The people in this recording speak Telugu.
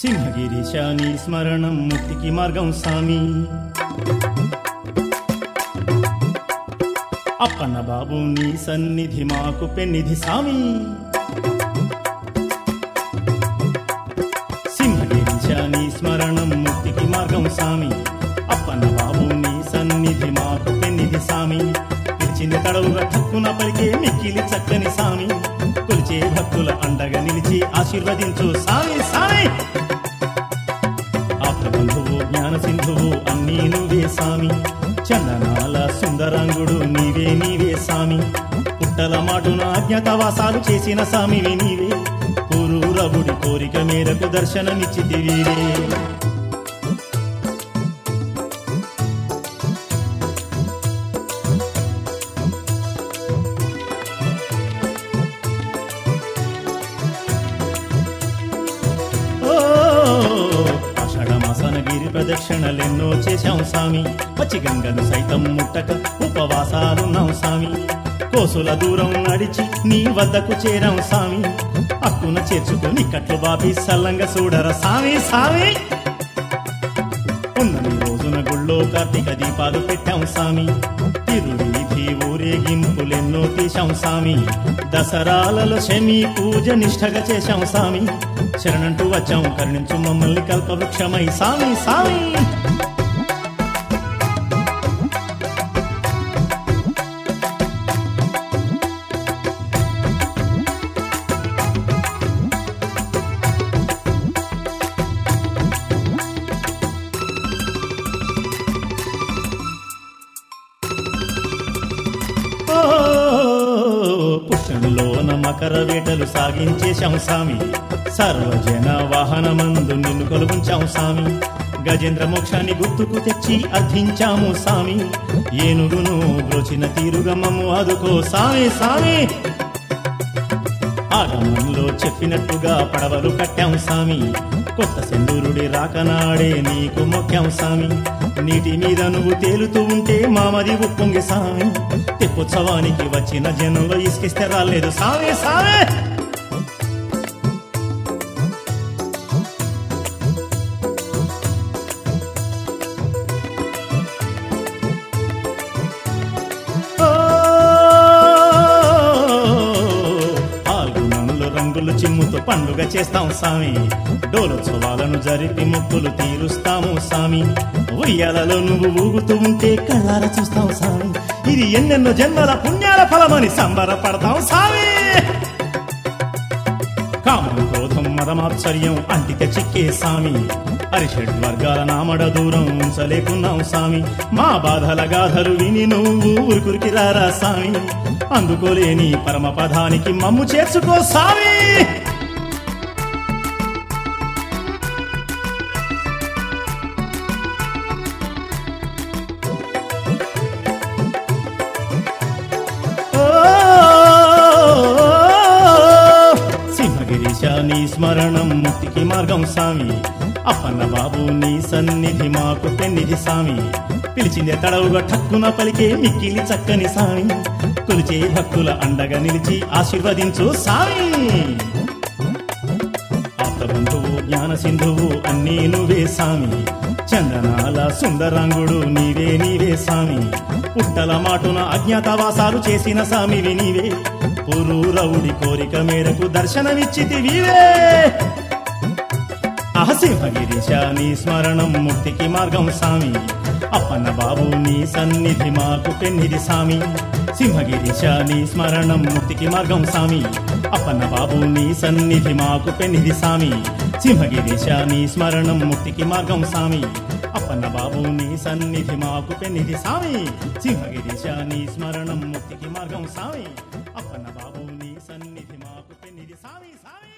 సింహగిరీశ నీ స్మరణం ముక్తికి మార్గం స్వామి అప్పన్న బాబు నీ సన్నిధి మాకు పెన్నిధి స్వామి సింహగిరీశ నీ స్మరణం ముక్తికి మార్గం స్వామి అప్పన్న బాబు నీ సన్నిధి మాకు పెన్నిధి స్వామి పిలిచింది తడవుగా ఠక్కున పలికే మిక్కిలి చక్కని స్వామి కొలిచే భక్తుల అండగా నిలిచి ఆశీర్వదించు స్వామి స్వామి ఆపబంధువు జ్ఞాన సింధువు అన్నీ నువ్వే సామి చందనాల సుందరాంగుడు నీవే నీవే సామి పుట్టల మాటున అజ్ఞాతవాసాలు చేసిన సామివి నీవే పూరూరవుడి కోరిక మేరకు దర్శనమిచ్చితివీరే ఓ ఆషాఢమాసాన గిరి ప్రదక్షిణలెన్నో చేశాం సామి పచ్చి గంగను సైతం ముట్టక ఉపవాసాలున్నాం సామి కోసుల దూరం నడిచి నీ వద్దకు చేరాం సామి అక్కున చేర్చుకొని కట్లు బాపి సల్లంగా చూడర సామి సామి ఉన్నమి రోజున గుళ్ళో కార్తీక దీపాలు పెట్టాం సామి తిరువీధి ఊరేగింపులెన్నో తీశాం సామి దసరాలలో శమి పూజ నిష్ఠగా చేశాం సామి శరణంటూ వచ్చాం కరుణించు మమ్మల్ని కల్పవృక్షమై సామి సామి ఓ, పుష్పంలోన మకర వేటలు సాగించేశాం సామి సర్వజన వాహనమందు నిన్ను కొలుగుంచాం సామి గజేంద్ర మోక్షాన్ని గుర్తుకు తెచ్చి అర్థించాము సామి ఏనుగును బ్రోచిన తీరుగా మమ్ము ఆదుకో సామి సామి ఆగమంలో చెప్పినట్టుగా పడవలు కట్టాం సామి కొత్త సెందూరుడి రాకనాడే నీకు మొక్కాం సామి నీటి మీద నువ్వు తేలుతూ ఉంటే మామది ఉప్పొంగి సామి తెప్పుత్సవానికి వచ్చిన జనంలో ఇసుకిస్తే రాలేదు సామి సామి ఓ, పాల్గొనంలో రంగులు చిమ్ముతో పండుగ చేస్తాం సామి డోలోత్సవాలను జరిపి ముక్కులు తీరుస్తాము సామి ఉయ్యాలలో నువ్వు ఊగుతూ ఉంటే కళ్ళార చూస్తాం సామి ఇది ఎన్నెన్నో జన్మల పుణ్యాల ఫలమని సంబరపడతాం సామి కామం క్రోధం మదమాత్సర్యం అంటిక చిక్కే సామి అరిషడ్ వర్గాల నామడ దూరం ఉంచలేకున్నాం సామి మా బాధల గాథలు విని నువ్వు ఊరుకురికి రారా సామి అందుకోలేని పరమ పదానికి మమ్ము చేర్చుకో సామి ఓ, సింహగిరీశ నీ స్మరణం ముక్తికి మార్గం సామి అప్పన్న బాబు నీ సన్నిధి మాకు పెన్నిధి సామి పిలిచిందే తడవుగా ఠక్కున పలికే మిక్కిలి చక్కని సామి కొలిచే భక్తుల అండగా నిలిచి ఆశీర్వదించు సామి ఆప్తబంధువు జ్ఞాన సింధువు అన్నీ నువ్వే సామి చందనాల సుందరాంగుడు నీవే నీవే సామి పుట్టల మాటున అజ్ఞాతవాసాలు చేసిన సామివి నీవే పురూరవుడి కోరిక మేరకు దర్శనమిచ్చితివీవే అహసింహగిరీశ నీ స్మరణం ముక్తికి మార్గం సామి అప్పన్న బాబు నీ సన్నిధి మాకు పెన్నిధి సామి సింహగిరీశ నీ స్మరణం ముక్తికి మార్గం సామి అప్పన్న బాబు నీ సన్నిధి మాకు పెన్నిధి సామి సింహగిరీశ నీ స్మరణం ముక్తికి మార్గం సామి అప్పన్న బాబు నీ సన్నిధి మాకు పెన్నిధి సామి సింహగిరీశ నీ స్మరణం ముక్తికి మార్గం సామి అప్పన్న బాబు నీ సన్నిధి మాకు పెన్నిధి సామి సామి